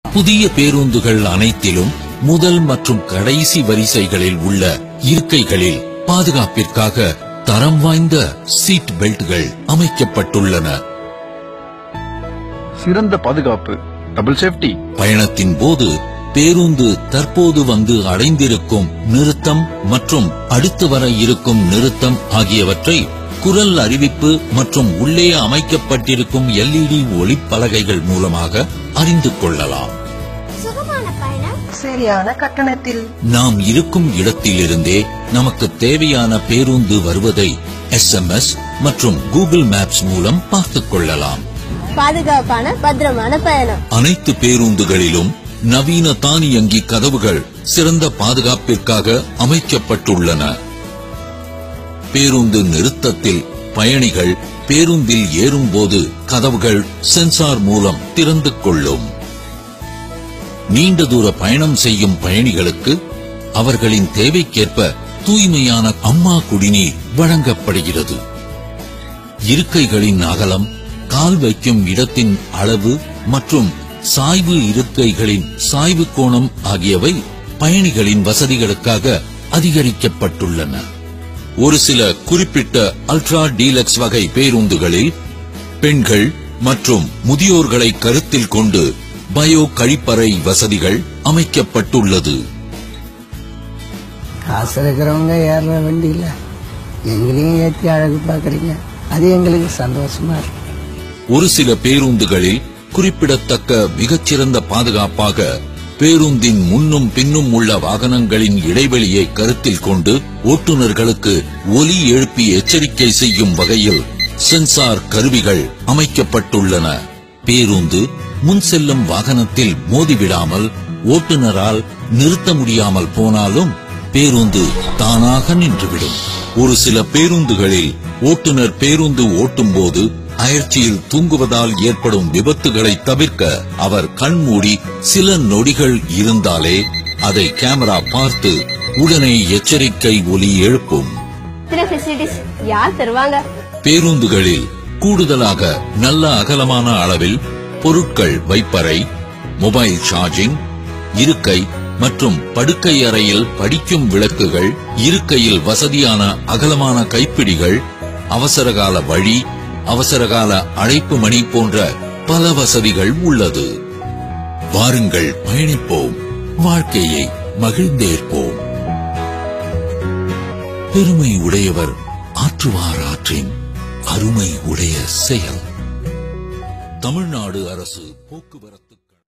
புதிய பேருந்துகள் அனைத்திலும் முதல் மற்றும் கடைசி வரிசைகளில் உள்ள இருக்கைகளில் பாதுகாப்பிற்காக தரம் வாய்ந்த சீட் பெல்ட்கள் அமைக்கப்பட்டுள்ளன சிறந்த பாதுகாப்பு டபுள் சேஃப்டி பயணத்தின் போது பேருந்து தற்போது வந்து அடைந்திருக்கும் நிறுத்தம் மற்றும் அடுத்து வர இருக்கும் நிறுத்தம் ஆகியவற்றை குரல் அறிவிப்பு மற்றும் உள்ளே அமைக்கப்பட்டிருக்கும் எல்இடி ஒளிப்பலகைகள் மூலமாக அறிந்து கொள்ளலாம் சுகமான பயணம் சரியான கட்டணத்தில் நாம் இருக்கும் இடத்திலிருந்தே நமக்கு தேவையான பேருந்து வருவதை எஸ்எம்எஸ் மற்றும் கூகுள் மேப்ஸ் மூலம் பார்த்துக் கொள்ளலாம் பாதுகாப்பான பத்திரமான பயணம் அனைத்து பேருந்துகளிலும் நவீன தானியங்கி கதவுகள் சிறந்த பாதுகாப்பிற்காக அமைக்கப்பட்டுள்ளன பேருந்து நிறுத்தத்தில் பயணிகள் பேருந்தில் ஏறும்போது கதவுகள் சென்சார் மூலம் திறந்து கொள்ளும் நீண்ட தூர பயணம் செய்யும் பயணிகளுக்கு அவர்களின் தேவைக்கேற்ப தூய்மையான அம்மா குடிநீர் வழங்கப்படுகிறது இருக்கைகளின் அகலம் கால் வைக்கும் இடத்தின் அளவு மற்றும் சாய்வு இருக்கைகளின் சாய்வு கோணம் ஆகியவை பயணிகளின் வசதிகளுக்காக அதிகரிக்கப்பட்டுள்ளன ஒரு சில குறிப்பிட்ட அல்ட்ரா டீலக்ஸ் வகை பேருந்துகளில் பெண்கள் மற்றும் முதியோர்களை கருத்தில் கொண்டு பயோ கழிப்பறை வசதிகள் அமைக்கப்பட்டுள்ளது காசு இருக்கிறவங்க ஏறுற வண்டியில் எங்களையும் ஏற்றி அழகு பார்க்குறீங்க அது எங்களுக்கு சந்தோஷமா இருக்கு ஒரு சில பேருந்துகளில் குறிப்பிடத்தக்க மிகச்சிறந்த பாதுகாப்பாக பேருந்தின் முன்னும் பின்னும் உள்ள வாகனங்களின் இடைவெளியை கருத்தில் கொண்டு ஓட்டுநர்களுக்கு ஒலி எழுப்பி எச்சரிக்கை செய்யும் வகையில் சென்சார் கருவிகள் அமைக்கப்பட்டுள்ளன பேருந்து முன் செல்லும் வாகனத்தில் மோதிவிடாமல் ஓட்டுநரால் நிறுத்த முடியாமல் போனாலும் பேருந்து தானாக நின்றுவிடும் ஒரு சில பேருந்துகளில் ஓட்டுநர் பேருந்து ஓட்டும்போது அயற்சியில் தூங்குவதால் ஏற்படும் விபத்துகளை தவிர்க்க அவர் கண்மூடி சில நொடிகள் இருந்தாலே அதை கேமரா பார்த்து உடனே எச்சரிக்கை ஒலி எழுப்பும் இத்தனை ஃபெசிலிட்டிஸ் யார் தருவாங்க பேருந்துகளில் கூடுதலாக நல்ல அகலமான அளவில் பொருட்கள் வைப்பறை மொபைல் சார்ஜிங் இருக்கை மற்றும் படுக்கை அறையில் படிக்கும் விளக்குகள் இருக்கையில் வசதியான அகலமான கைப்பிடிகள் அவசரகால வழி அவசரகால அழைப்பு மணி போன்ற பல வசதிகள் உள்ளது வாருங்கள் பயணிப்போம் வாழ்க்கையை மகிழ்ந்தேற்போம் பெருமை உடையவர் ஆற்றுவார் ஆற்றின் அருமை உடைய செயல் தமிழ்நாடு அரசு போக்குவரத்து